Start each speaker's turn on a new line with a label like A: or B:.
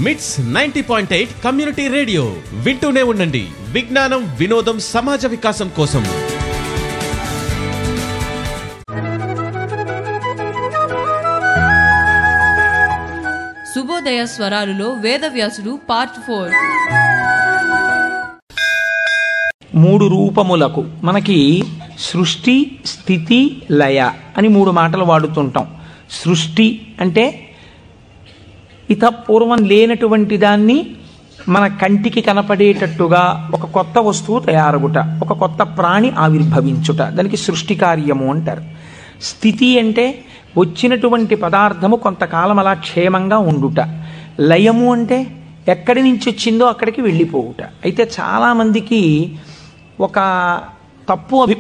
A: మిట్స్ ninety point eight community radio వింటూనే ఉండండి విజ్ఞానం వినోదం సమాజ వికాసం కోసం
B: శుభోదయ స్వరాలులో వేదవ్యాసుడు పార్ట్ ఫోర్
C: మూడు రూపములకు మనకి సృష్టి స్థితి లయ అని మూడు మాటలు వాడుతుంటాం సృష్టి అంటే ఇత పూర్వం లేనటువంటి దాన్ని మన కంటికి కనపడేటట్టుగా ఒక కొత్త వస్తువు తయారగుట ఒక కొత్త ప్రాణి ఆవిర్భవించుట దానికి సృష్టి కార్యము అంటారు స్థితి అంటే వచ్చినటువంటి పదార్థము కొంతకాలం అలా క్షేమంగా ఉండుట లయము అంటే ఎక్కడి నుంచి వచ్చిందో అక్కడికి వెళ్ళిపోవుట అయితే చాలామందికి ఒక తప్పు అభి